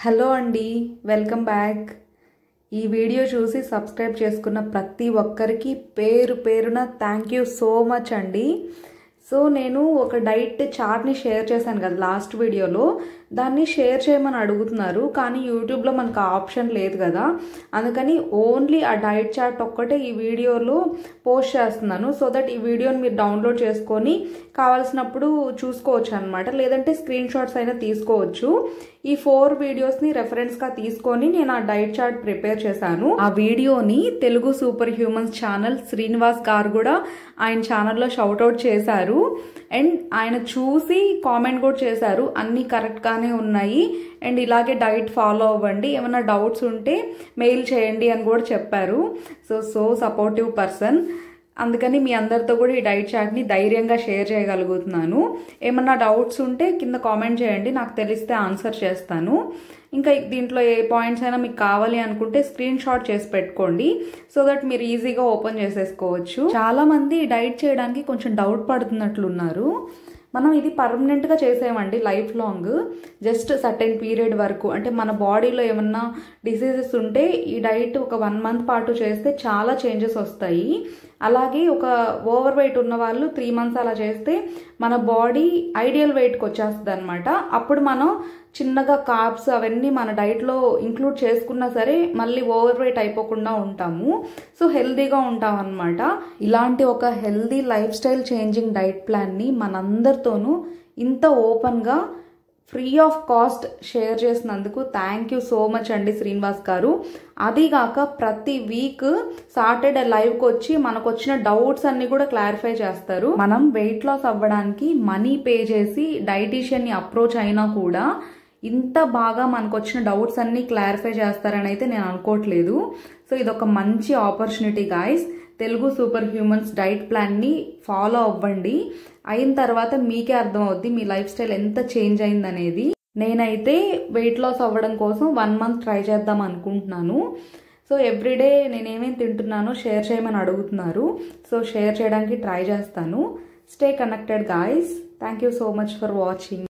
hello అండి welcome back ఈ video చూసి సబ్స్క్రైబ్ చేసుకున్న ప్రతి ఒక్కరికి పేరు పేరున థ్యాంక్ యూ సో మచ్ అండి సో నేను ఒక డైట్ చార్ట్ని షేర్ చేశాను కదా లాస్ట్ వీడియోలో దాన్ని షేర్ చేయమని అడుగుతున్నారు కానీ యూట్యూబ్లో మనకు ఆ ఆప్షన్ లేదు కదా అందుకని ఓన్లీ ఆ డైట్ చార్ట్ ఒక్కటే ఈ వీడియోలో పోస్ట్ చేస్తున్నాను సో దట్ ఈ వీడియోని మీరు డౌన్లోడ్ చేసుకొని కావాల్సినప్పుడు చూసుకోవచ్చు అనమాట లేదంటే స్క్రీన్ షాట్స్ అయినా తీసుకోవచ్చు ఈ ఫోర్ వీడియోస్ని రెఫరెన్స్గా తీసుకొని నేను ఆ డైట్ చార్ట్ ప్రిపేర్ చేశాను ఆ వీడియోని Telugu super humans channel Srinivas గారు కూడా ఆయన ఛానల్లో షౌట్అవుట్ చేశారు అండ్ ఆయన చూసి కామెంట్ కూడా చేశారు అన్నీ కరెక్ట్గానే ఉన్నాయి అండ్ ఇలాగే డైట్ ఫాలో అవ్వండి ఏమైనా డౌట్స్ ఉంటే మెయిల్ చేయండి అని కూడా చెప్పారు సో సో సపోర్టివ్ పర్సన్ అందుకని మీ అందరితో కూడా ఈ డైట్ చార్ట్ని ధైర్యంగా షేర్ చేయగలుగుతున్నాను ఏమన్నా డౌట్స్ ఉంటే కింద కామెంట్ చేయండి నాకు తెలిస్తే ఆన్సర్ చేస్తాను ఇంకా దీంట్లో ఏ పాయింట్స్ అయినా మీకు కావాలి అనుకుంటే స్క్రీన్ షాట్ చేసి పెట్టుకోండి సో దట్ మీరు ఈజీగా ఓపెన్ చేసేసుకోవచ్చు చాలా మంది డైట్ చేయడానికి కొంచెం డౌట్ పడుతున్నట్లున్నారు మనం ఇది పర్మనెంట్గా చేసేమండి life long just certain period వరకు అంటే మన బాడీలో ఏమన్నా డిసీజెస్ ఉంటే ఈ డైట్ ఒక వన్ మంత్ పాటు చేస్తే చాలా చేంజెస్ వస్తాయి అలాగే ఒక ఓవర్ వెయిట్ ఉన్న వాళ్ళు త్రీ మంత్స్ అలా చేస్తే మన బాడీ ఐడియల్ వెయిట్కి వచ్చేస్తుంది అనమాట అప్పుడు మనం చిన్నగా కార్బ్స్ అవన్నీ మన డైట్లో ఇంక్లూడ్ చేసుకున్నా సరే మళ్ళీ ఓవర్ వెయిట్ అయిపోకుండా ఉంటాము సో హెల్దీగా ఉంటాం అనమాట ఇలాంటి ఒక healthy life style changing diet ప్లాన్ని మనందరితోనూ ఇంత ఓపెన్గా ఫ్రీ ఆఫ్ కాస్ట్ షేర్ చేసినందుకు థ్యాంక్ యూ సో మచ్ అండి శ్రీనివాస్ గారు అదిగాక ప్రతి వీక్ సాటర్డే లైవ్కి వచ్చి మనకు వచ్చిన డౌట్స్ అన్ని కూడా క్లారిఫై చేస్తారు మనం వెయిట్ లాస్ అవ్వడానికి మనీ పే చేసి డైటీషియన్ని అప్రోచ్ అయినా కూడా ఇంత బాగా మనకు వచ్చిన డౌట్స్ అన్ని క్లారిఫై చేస్తారని అయితే నేను అనుకోవట్లేదు సో ఇది ఒక మంచి opportunity guys Telugu super humans diet ప్లాన్ని ఫాలో అవ్వండి అయిన తర్వాత మీకే అర్థమవుద్ది మీ లైఫ్ స్టైల్ ఎంత చేంజ్ అయిందనేది నేనైతే వెయిట్ లాస్ అవ్వడం కోసం వన్ మంత్ ట్రై చేద్దాం అనుకుంటున్నాను సో ఎవ్రీడే నేనేమేమి తింటున్నానో షేర్ చేయమని అడుగుతున్నారు సో షేర్ చేయడానికి ట్రై చేస్తాను stay connected guys thank you so much for watching